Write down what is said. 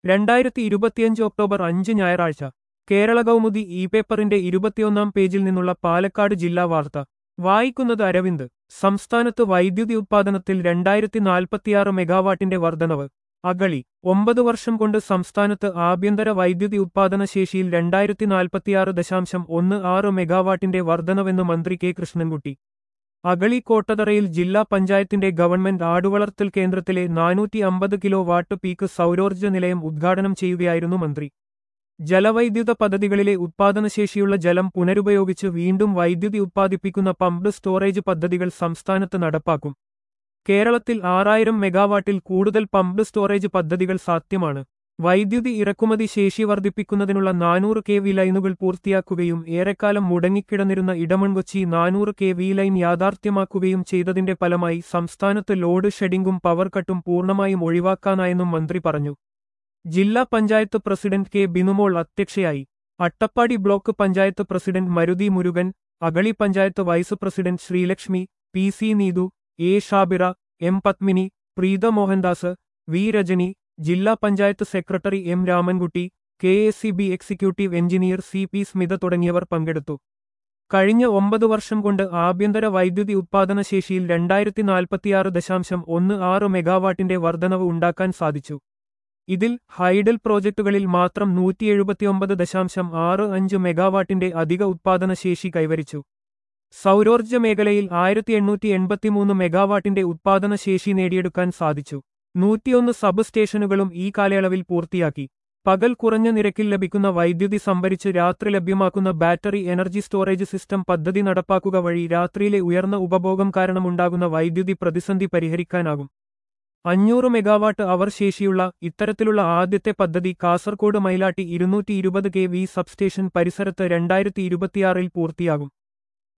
രണ്ടായിരത്തി ഇരുപത്തിയഞ്ച് ഒക്ടോബർ അഞ്ച് ഞായറാഴ്ച കേരള കൗമുദി ഇ പേപ്പറിന്റെ ഇരുപത്തിയൊന്നാം പേജിൽ നിന്നുള്ള പാലക്കാട് ജില്ലാ വാർത്ത വായിക്കുന്നത് അരവിന്ദ് സംസ്ഥാനത്ത് വൈദ്യുതി ഉത്പാദനത്തിൽ രണ്ടായിരത്തി നാൽപ്പത്തിയാറ് മെഗാവാട്ടിന്റെ വർധനവ് അഗളി ഒമ്പത് വർഷം കൊണ്ട് സംസ്ഥാനത്ത് ആഭ്യന്തര വൈദ്യുതി ഉത്പാദന ശേഷിയിൽ രണ്ടായിരത്തി നാൽപ്പത്തിയാറ് ദശാംശം ഒന്ന് ആറ് മെഗാവാട്ടിന്റെ വർധനവെന്ന് മന്ത്രി കെ കൃഷ്ണൻകുട്ടി അഗളി കോട്ടതറയിൽ ജില്ലാ പഞ്ചായത്തിന്റെ ഗവൺമെന്റ് ആടുവളർത്തൽ കേന്ദ്രത്തിലെ നാനൂറ്റി അമ്പത് കിലോ വാട്ട് പീക്ക് സൗരോർജ്ജ നിലയം ഉദ്ഘാടനം ചെയ്യുകയായിരുന്നു മന്ത്രി ജലവൈദ്യുത പദ്ധതികളിലെ ഉത്പാദനശേഷിയുള്ള ജലം പുനരുപയോഗിച്ച് വീണ്ടും വൈദ്യുതി ഉത്പാദിപ്പിക്കുന്ന പമ്പ് സ്റ്റോറേജ് പദ്ധതികൾ സംസ്ഥാനത്ത് നടപ്പാക്കും കേരളത്തിൽ ആറായിരം മെഗാവാട്ടിൽ കൂടുതൽ പമ്പ് സ്റ്റോറേജ് പദ്ധതികൾ സാധ്യമാണ് വൈദ്യുതി ഇറക്കുമതി ശേഷി വർദ്ധിപ്പിക്കുന്നതിനുള്ള നാനൂറ് കെ വി ലൈനുകൾ പൂർത്തിയാക്കുകയും ഏറെക്കാലം മുടങ്ങിക്കിടന്നിരുന്ന ഇടമൺകൊച്ചി നാനൂറ് കെ വി ലൈൻ യാഥാർത്ഥ്യമാക്കുകയും ചെയ്തതിന്റെ ഫലമായി സംസ്ഥാനത്ത് ലോഡ് ഷെഡിംഗും പവർ കട്ടും പൂർണ്ണമായും ഒഴിവാക്കാനായെന്നും മന്ത്രി പറഞ്ഞു ജില്ലാ പഞ്ചായത്ത് പ്രസിഡന്റ് കെ ബിനുമോൾ അധ്യക്ഷയായി Attappadi block panchayat president Maruthi Murugan Agali panchayat vice president Sreelakshmi P C Neethu A Shabira M Padmini Preetha Mohandas V Rajani ജില്ലാ panchayat secretary M Ramankutty K S C B executive engineer C P Smitha തുടങ്ങിയവർ പങ്കെടുത്തു കഴിഞ്ഞ ഒമ്പത് വർഷം കൊണ്ട് ആഭ്യന്തര വൈദ്യുതി ഉത്പാദന ശേഷിയിൽ രണ്ടായിരത്തി നാൽപ്പത്തിയാറ് ദശാംശം ഒന്ന് ആറ് മെഗാവാട്ടിന്റെ വർധനവ് ഉണ്ടാക്കാൻ സാധിച്ചു ഇതിൽ ഹൈഡൽ പ്രോജക്റ്റുകളിൽ മാത്രം നൂറ്റി എഴുപത്തിയൊമ്പത് ദശാംശം ആറ് അഞ്ച് മെഗാവാട്ടിന്റെ അധിക ഉത്പാദന ശേഷി കൈവരിച്ചു സൗരോർജ്ജ മേഖലയിൽ ആയിരത്തി എണ്ണൂറ്റി എൺപത്തിമൂന്ന് മെഗാവാട്ടിന്റെ ഉത്പാദന ശേഷി നേടിയെടുക്കാൻ സാധിച്ചു നൂറ്റിയൊന്ന് സബ് സ്റ്റേഷനുകളും ഈ കാലയളവിൽ പൂർത്തിയാക്കി പകൽ കുറഞ്ഞ നിരക്കിൽ ലഭിക്കുന്ന വൈദ്യുതി സംഭരിച്ച് രാത്രി ലഭ്യമാക്കുന്ന ബാറ്ററി എനർജി സ്റ്റോറേജ് സിസ്റ്റം പദ്ധതി നടപ്പാക്കുക വഴി രാത്രിയിലെ ഉയർന്ന ഉപഭോഗം കാരണമുണ്ടാകുന്ന വൈദ്യുതി പ്രതിസന്ധി പരിഹരിക്കാനാകും അഞ്ഞൂറ് മെഗാവാട്ട് അവർ ശേഷിയുള്ള ഇത്തരത്തിലുള്ള ആദ്യത്തെ പദ്ധതി കാസർകോട് മൈലാട്ടി ഇരുന്നൂറ്റി ഇരുപത് കെ വി സബ്സ്റ്റേഷൻ പരിസരത്ത് രണ്ടായിരത്തി ഇരുപത്തിയാറിൽ പൂർത്തിയാകും